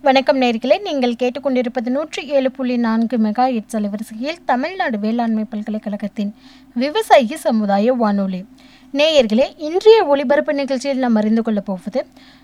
வணக்கம் நேர்களே நீங்கள் கேட்டுக்கொண்டிருப்பது நூற்றி ஏழு புள்ளி நான்கு மெகா எட்ஸ் அலைவரிசையில் தமிழ்நாடு வேளாண்மை பல்கலைக்கழகத்தின் விவசாயி சமுதாய வானொலி நேயர்களே இன்றைய ஒளிபரப்பு நிகழ்ச்சியில் நாம் அறிந்து கொள்ளப் போவது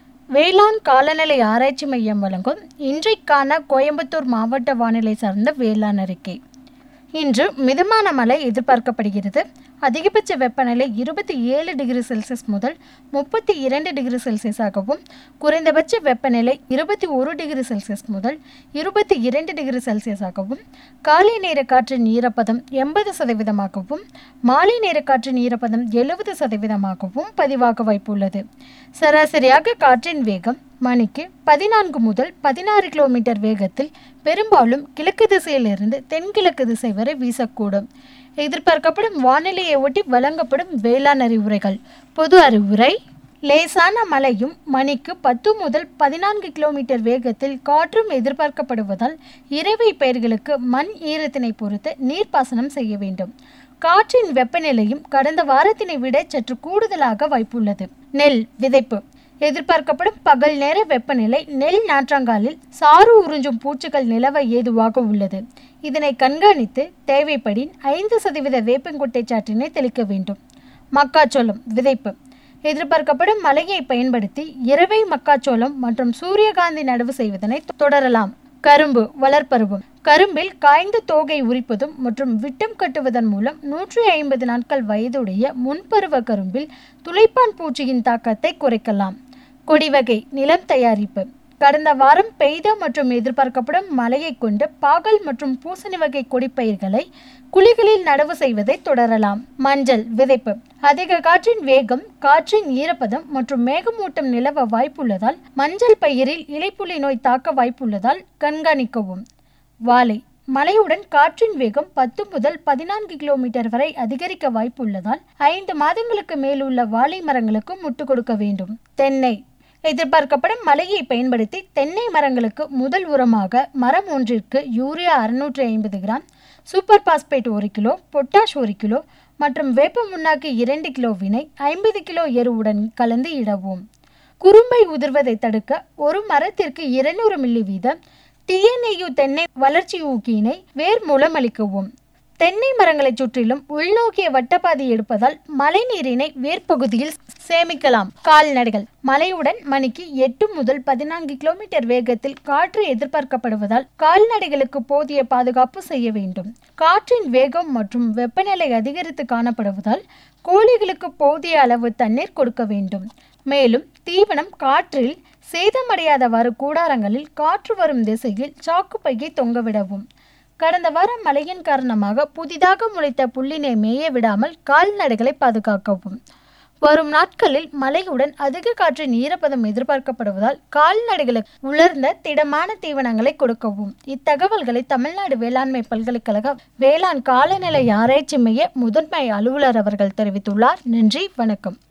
வேளாண் காலநிலை ஆராய்ச்சி மையம் வழங்கும் இன்றைக்கான கோயம்புத்தூர் மாவட்ட வானிலை சார்ந்த வேளாண் அறிக்கை இன்று மிதமான மழை எதிர்பார்க்கப்படுகிறது அதிகபட்ச வெப்பநிலை இருபத்தி ஏழு டிகிரி செல்சியஸ் முதல் முப்பத்தி இரண்டு டிகிரி செல்சியஸாகவும் குறைந்தபட்ச வெப்பநிலை இருபத்தி ஒரு டிகிரி செல்சியஸ் முதல் இருபத்தி இரண்டு டிகிரி செல்சியஸாகவும் காலை நேர காற்றின் ஈரப்பதம் எண்பது சதவீதமாகவும் மாலை நேர காற்றின் ஈரப்பதம் எழுபது சதவீதமாகவும் பதிவாக வாய்ப்புள்ளது சராசரியாக காற்றின் வேகம் மணிக்கு பதினான்கு முதல் பதினாறு கிலோமீட்டர் வேகத்தில் பெரும்பாலும் கிழக்கு திசையிலிருந்து தென்கிழக்கு திசை வரை வீசக்கூடும் எதிர்பார்க்கப்படும் வானிலையை ஒட்டி வழங்கப்படும் வேளாண் அறிவுரைகள் பொது அறிவுரை லேசான மழையும் மணிக்கு பத்து முதல் பதினான்கு கிலோமீட்டர் வேகத்தில் காற்றும் எதிர்பார்க்கப்படுவதால் இறவை பயிர்களுக்கு மண் ஈரத்தினை பொறுத்து நீர்ப்பாசனம் செய்ய வேண்டும் காற்றின் வெப்பநிலையும் கடந்த வாரத்தினை விட சற்று கூடுதலாக வாய்ப்புள்ளது நெல் விதைப்பு எதிர்பார்க்கப்படும் பகல் நேர வெப்பநிலை நெல் நாற்றங்காலில் சாறு உறிஞ்சும் பூச்சிகள் நிலவ ஏதுவாக உள்ளது இதனை கண்காணித்து தேவைப்படின் ஐந்து சதவீத வேப்பங்குட்டை சாற்றினை தெளிக்க வேண்டும் மக்காச்சோளம் விதைப்பு எதிர்பார்க்கப்படும் மழையை பயன்படுத்தி இரவை மக்காச்சோளம் மற்றும் சூரியகாந்தி நடவு செய்வதனை தொடரலாம் கரும்பு வளர்ப்பருவம் கரும்பில் காய்ந்த தோகை உரிப்பதும் மற்றும் விட்டம் கட்டுவதன் மூலம் நூற்றி ஐம்பது நாட்கள் வயதுடைய முன்பருவ கரும்பில் துளைப்பான் பூச்சியின் தாக்கத்தை குறைக்கலாம் கொடிவகை நிலம் தயாரிப்பு கடந்த வாரம் பெய்த மற்றும் எதிர்பார்க்கப்படும் மழையை கொண்டு பாகல் மற்றும் பூசணி வகை கொடிப்பயிர்களை குழிகளில் நடவு செய்வதை தொடரலாம் மஞ்சள் விதைப்பு அதிக காற்றின் வேகம் காற்றின் ஈரப்பதம் மற்றும் மேகமூட்டம் நிலவ வாய்ப்புள்ளதால் மஞ்சள் பயிரில் இலைப்புள்ளி நோய் தாக்க வாய்ப்புள்ளதால் கண்காணிக்கவும் வாழை மழையுடன் காற்றின் வேகம் பத்து முதல் பதினான்கு கிலோமீட்டர் வரை அதிகரிக்க வாய்ப்புள்ளதால் ஐந்து மாதங்களுக்கு மேலுள்ள வாழை மரங்களுக்கு முட்டு கொடுக்க வேண்டும் தென்னை எதிர்பார்க்கப்படும் மழையை பயன்படுத்தி தென்னை மரங்களுக்கு முதல் உரமாக மரம் ஒன்றிற்கு யூரியா அறுநூற்றி ஐம்பது கிராம் சூப்பர் பாஸ்பேட் ஒரு கிலோ பொட்டாஷ் ஒரு கிலோ மற்றும் வேப்ப முன்னாக்கு இரண்டு கிலோவினை ஐம்பது கிலோ எருவுடன் கலந்து இடவும் குறும்பை உதிர்வதை தடுக்க ஒரு மரத்திற்கு இருநூறு மில்லி வீதம் டிஎன்ஏயு தென்னை வளர்ச்சி ஊக்கியினை வேர் மூலம் அளிக்கவும் தென்னை மரங்களைச் சுற்றிலும் உள்நோக்கிய வட்டப்பாதை எடுப்பதால் மழைநீரினை வேர்ப்பகுதியில் சேமிக்கலாம் கால்நடைகள் மழையுடன் மணிக்கு எட்டு முதல் பதினான்கு கிலோமீட்டர் வேகத்தில் காற்று எதிர்பார்க்கப்படுவதால் கால்நடைகளுக்கு போதிய பாதுகாப்பு செய்ய வேண்டும் காற்றின் வேகம் மற்றும் வெப்பநிலை அதிகரித்து காணப்படுவதால் கோழிகளுக்கு போதிய அளவு தண்ணீர் கொடுக்க வேண்டும் மேலும் தீவனம் காற்றில் சேதமடையாதவாறு கூடாரங்களில் காற்று வரும் திசையில் சாக்கு பையை தொங்கவிடவும் கடந்த வாரம் மழையின் காரணமாக புதிதாக முளைத்த புல்லினை மேய விடாமல் கால்நடைகளை பாதுகாக்கவும் வரும் நாட்களில் மழையுடன் அதிக காற்றின் ஈரப்பதம் எதிர்பார்க்கப்படுவதால் கால்நடைகளுக்கு உலர்ந்த திடமான தீவனங்களை கொடுக்கவும் இத்தகவல்களை தமிழ்நாடு வேளாண்மை பல்கலைக்கழக வேளாண் காலநிலை ஆராய்ச்சி மைய முதன்மை அலுவலர் அவர்கள் தெரிவித்துள்ளார் நன்றி வணக்கம்